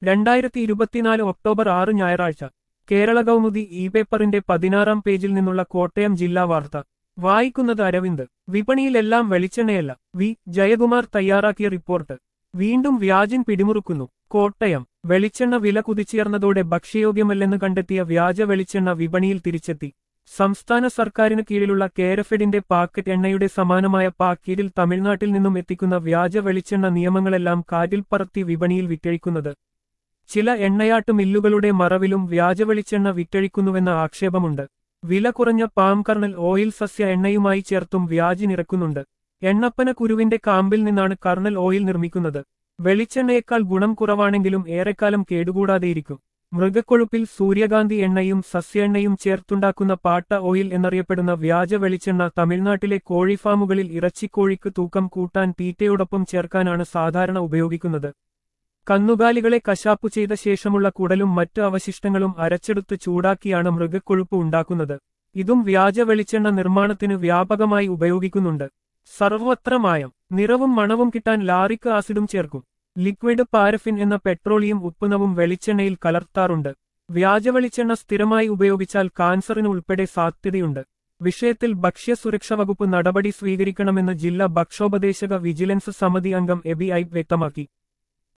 രണ്ടായിരത്തി ഇരുപത്തിനാല് ഒക്ടോബർ ആറ് ഞായറാഴ്ച കേരള കൗമുദി ഇ പേപ്പറിന്റെ പതിനാറാം പേജിൽ നിന്നുള്ള കോട്ടയം ജില്ലാ വാർത്ത വായിക്കുന്നത് അരവിന്ദ് വിപണിയിലെല്ലാം വെളിച്ചെണ്ണയല്ല വി ജയകുമാർ തയ്യാറാക്കിയ റിപ്പോർട്ട് വീണ്ടും വ്യാജൻ പിടിമുറുക്കുന്നു കോട്ടയം വെളിച്ചെണ്ണ വില കുതിച്ചുയർന്നതോടെ ഭക്ഷ്യയോഗ്യമല്ലെന്ന് കണ്ടെത്തിയ വ്യാജ വെളിച്ചെണ്ണ വിപണിയിൽ തിരിച്ചെത്തി സംസ്ഥാന സർക്കാരിന് കീഴിലുള്ള കേരഫെഡിന്റെ പാക്കറ്റ് എണ്ണയുടെ സമാനമായ പാക്കറ്റിൽ തമിഴ്നാട്ടിൽ നിന്നും എത്തിക്കുന്ന വ്യാജ വെളിച്ചെണ്ണ നിയമങ്ങളെല്ലാം കാറ്റിൽ പറത്തി വിപണിയിൽ വിറ്റഴിക്കുന്നത് ചില എണ്ണയാട്ട് മില്ലുകളുടെ മറവിലും വ്യാജ വെളിച്ചെണ്ണ വിറ്റഴിക്കുന്നുവെന്ന ആക്ഷേപമുണ്ട് വില കുറഞ്ഞ പാം കർണൽ ഓയിൽ സസ്യ എണ്ണയുമായി ചേർത്തും വ്യാജിനിറക്കുന്നുണ്ട് എണ്ണപ്പന കുരുവിന്റെ കാമ്പിൽ നിന്നാണ് കർണൽ ഓയിൽ നിർമ്മിക്കുന്നത് വെളിച്ചെണ്ണയേക്കാൾ ഗുണം കുറവാണെങ്കിലും ഏറെക്കാലം കേടുകൂടാതെയിരിക്കും മൃഗക്കൊഴുപ്പിൽ സൂര്യകാന്തി എണ്ണയും സസ്യ എണ്ണയും ചേർത്തുണ്ടാക്കുന്ന പാട്ട ഓയിൽ എന്നറിയപ്പെടുന്ന വ്യാജ വെളിച്ചെണ്ണ തമിഴ്നാട്ടിലെ കോഴിഫാമുകളിൽ ഇറച്ചിക്കോഴിക്ക് തൂക്കം കൂട്ടാൻ തീറ്റയോടൊപ്പം ചേർക്കാനാണ് സാധാരണ ഉപയോഗിക്കുന്നത് കന്നുകാലികളെ കശാപ്പു ചെയ്ത ശേഷമുള്ള കുടലും മറ്റു അവശിഷ്ടങ്ങളും അരച്ചെടുത്ത് ചൂടാക്കിയാണ് മൃഗക്കൊഴുപ്പ് ഉണ്ടാക്കുന്നത് ഇതും വ്യാജ വെളിച്ചെണ്ണ നിർമ്മാണത്തിന് വ്യാപകമായി ഉപയോഗിക്കുന്നുണ്ട് സർവത്ര മായം നിറവും മണവും കിട്ടാൻ ലാറിക് ആസിഡും ചേർക്കും ലിക്വിഡ് പാരഫിൻ എന്ന പെട്രോളിയം ഉത്പന്നവും വെളിച്ചെണ്ണയിൽ കലർത്താറുണ്ട് വ്യാജ വെളിച്ചെണ്ണ സ്ഥിരമായി ഉപയോഗിച്ചാൽ കാൻസറിന് ഉൾപ്പെടെ സാധ്യതയുണ്ട് വിഷയത്തിൽ ഭക്ഷ്യസുരക്ഷാ വകുപ്പ് നടപടി സ്വീകരിക്കണമെന്ന് ജില്ലാ ഭക്ഷോപദേശക വിജിലൻസ് സമിതി അംഗം എബി ഐ വ്യക്തമാക്കി